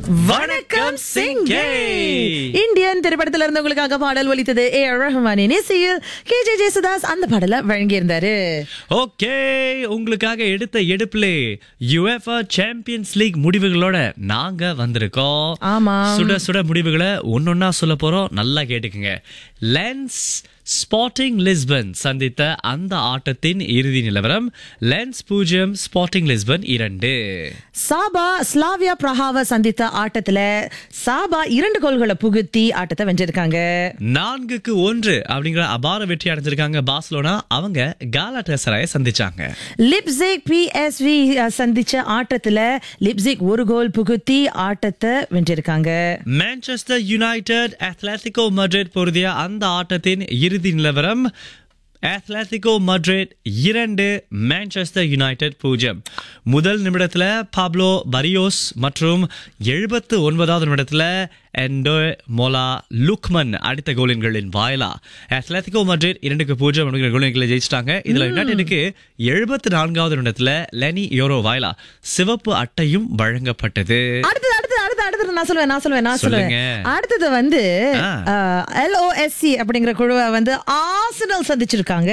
வணக்கம் சிங்கே இந்தியன் திரைப்படத்துல இருந்து உங்களுக்காக பாடல் ஒலித்தது ஏ ஆர் ரஹ்மானின் இசையில் கே ஜே ஜேசுதாஸ் அந்த பாடல வழங்கியிருந்தாரு ஓகே உங்களுக்காக எடுத்த எடுப்புல யுஎஃப்ஆ சாம்பியன்ஸ் லீக் முடிவுகளோட நாங்க வந்திருக்கோம் ஆமா சுட சுட முடிவுகளை ஒன்னொன்னா சொல்ல போறோம் நல்லா கேட்டுக்குங்க லென்ஸ் ஸ்பாட்டிங் லிஸ்பன் சந்தித்த அந்த ஆட்டத்தின் இறுதி நிலவரம் லென்ஸ் பூஜ்ஜியம் ஸ்பாட்டிங் லிஸ்பன் இரண்டு சாபா ஸ்லாவியா பிரஹாவை சந்தித்த ஆட்டத்துல சாபா இரண்டு கோல்களை புகுத்தி ஆட்டத்தை வென்றிருக்காங்க நான்குக்கு ஒன்று அப்படிங்கிற அபார வெற்றி அடைஞ்சிருக்காங்க பார்சலோனா அவங்க காலாட்டசராய சந்திச்சாங்க லிப்சிக் பிஎஸ்வி சந்திச்ச ஆட்டத்துல லிப்சிக் ஒரு கோல் புகுத்தி ஆட்டத்தை வென்றிருக்காங்க மான்செஸ்டர் யுனைடெட் அத்லetico மட்ரிட் பொருதிய அந்த ஆட்டத்தின் இறுதி நிலவரம் அத்லetico மட்ரிட் இரண்டு மான்செஸ்டர் யுனைடெட் பூஜ்ஜியம் முதல் நிமிடத்துல பாப்லோ பரியோஸ் மற்றும் எழுபத்து ஒன்பதாவது நிமிடத்துல எண்டோ மோலா லுக்மன் அடித்த கோலின்களின் வாயிலா அத்லetico மட்ரிட் இரண்டுக்கு பூஜ்ஜியம் அப்படிங்கிற கோலின்களை ஜெயிச்சிட்டாங்க இதுல யுனைடெடுக்கு எழுபத்து நான்காவது நிமிடத்துல லெனி யோரோ வாயிலா சிவப்பு அட்டையும் வழங்கப்பட்டது அடுத்தது அடுத்தது அடுத்து அடுத்தது நான் சொல்லுவேன் நான் சொல்லுவேன் நான் சொல்லுவேன் சொல்லுங்க. அடுத்தது வந்து ஆ. எல்ஓஎஸ்சி அப்படிங்கிற குழுவை வந்து ஆர்சனல் சந்திச்சிருக்காங்க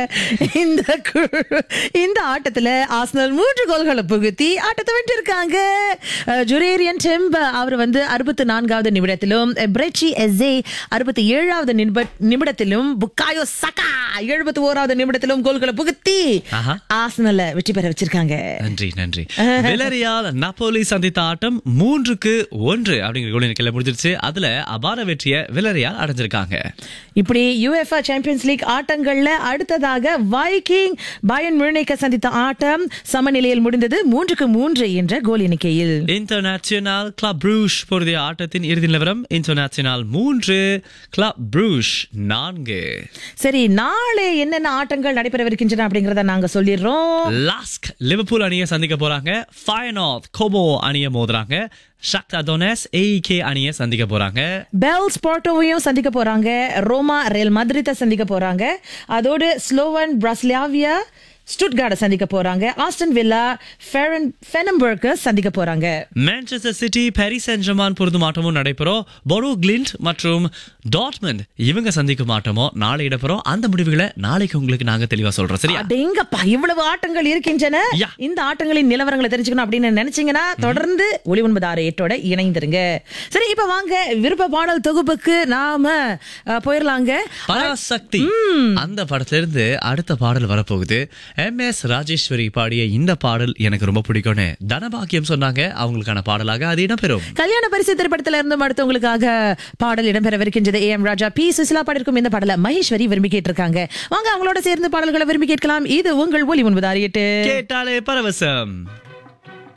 இந்த குழு இந்த ஆட்டத்துல ஆர்சனல் மூன்று கோல்களை புகுத்தி ஆட்டத்தை வென்றிருக்காங்க அஹ், ஜுரேரியன் டெம்ப அவர் வந்து அறுபத்தி நான்காவது நிமிடத்திலும் பிரெச்சி எஸ்ஏ அறுபத்தி ஏழாவது நிமிட- நிமிடத்திலும் புக்காயோ சகா எழுபத்தி ஓராவது நிமிடத்திலும் கோல்களை புகுத்தி ஆஹா. ஆர்சனலை வெற்றி பெற வச்சிருக்காங்க நன்றி நன்றி விலரியால் நப்போலி சந்தித்த ஆட்டம் மூன்றுக்கு ஒன்று அப்படிங்கிற கோல் எண்ணிக்கையில முடிஞ்சிருச்சு அதுல அபார வெற்றியை விலரியால் அடைஞ்சிருக்காங்க இப்படி யுஎஃப்ஆ சாம்பியன்ஸ் லீக் ஆட்டங்கள்ல அடுத்ததாக வைக்கிங் பயன் மியூனிக்க சந்தித்த ஆட்டம் சமநிலையில் முடிந்தது மூன்றுக்கு மூன்று என்ற கோல் எண்ணிக்கையில் இன்டர்நேஷனல் கிளப் ப்ரூஷ் பொருதிய ஆட்டத்தின் இறுதி நிலவரம் இன்டர்நேஷனல் மூன்று கிளப் ப்ரூஷ் நான்கு சரி நாளை என்னென்ன ஆட்டங்கள் நடைபெறவிருக்கின்றன அப்படிங்கறத நாங்க சொல்லிடுறோம் லாஸ்க் லிவர்பூல் அணியை சந்திக்க போறாங்க ஃபயனாத் கோபோ அணியை மோதுறாங்க ஷக்தா டொனஸ் ஏஇகே அணியை சந்திக்க போறாங்க பெல் ஸ்போர்ட்டோவையும் சந்திக்க போறாங்க ரோமா ரெல் மத்ரித்தை சந்திக்க போறாங்க அதோடு ஸ்லோவன் பிரஸ்லாவியா ஸ்டுட்கார்டை சந்திக்க போறாங்க ஆஸ்டன் வில்லா ஃபெரன் ஃபெனம்பர்க்கு சந்திக்க போறாங்க Manchester City Paris Saint Germain பொருந்தும் ஆட்டமும் நடைபெறும் பொரோ கிளிண்ட் மற்றும் டாட்மண்ட் இவங்க சந்திக்கும் ஆட்டமோ நாளை இடப்பெறும் அந்த முடிவுகளை நாளைக்கு உங்களுக்கு நாங்க தெளிவா சொல்றோம் சரியா அடேங்கப்பா இவ்வளவு ஆட்டங்கள் இருக்கின்றன யா. இந்த ஆட்டங்களின் நிலவரங்களை தெரிஞ்சுக்கணும் அப்படின்னு நினைச்சீங்கன்னா தொடர்ந்து ஒளி ஒன்பது ஆறு எட்டோட இணைந்திருங்க சரி இப்ப வாங்க விருப்ப பாடல் தொகுப்புக்கு நாம அஹ், போயிரலாங்க பராசக்தி அந்த படத்துல இருந்து அடுத்த பாடல் வரப்போகுது எம் எஸ் ராஜேஸ்வரி பாடிய இந்த பாடல் எனக்கு ரொம்ப பிடிக்கும்னு தனபாக்கியம் சொன்னாங்க அவங்களுக்கான பாடலாக அது இடம்பெறும் கல்யாண பரிசு திரைப்படத்துல இருந்து அடுத்தவங்களுக்காக பாடல் இடம்பெறவிருக்கின்றது A M Raja P Susheela பாடிருக்கும் இந்த பாடலை மகேஸ்வரி விரும்பி கேட்டிருக்காங்க வாங்க அவங்களோட சேர்ந்து பாடல்களை விரும்பி கேட்கலாம் இது உங்கள் ஒலி ஒன்பது ஆறு எட்டு கேட்டாலே பரவசம்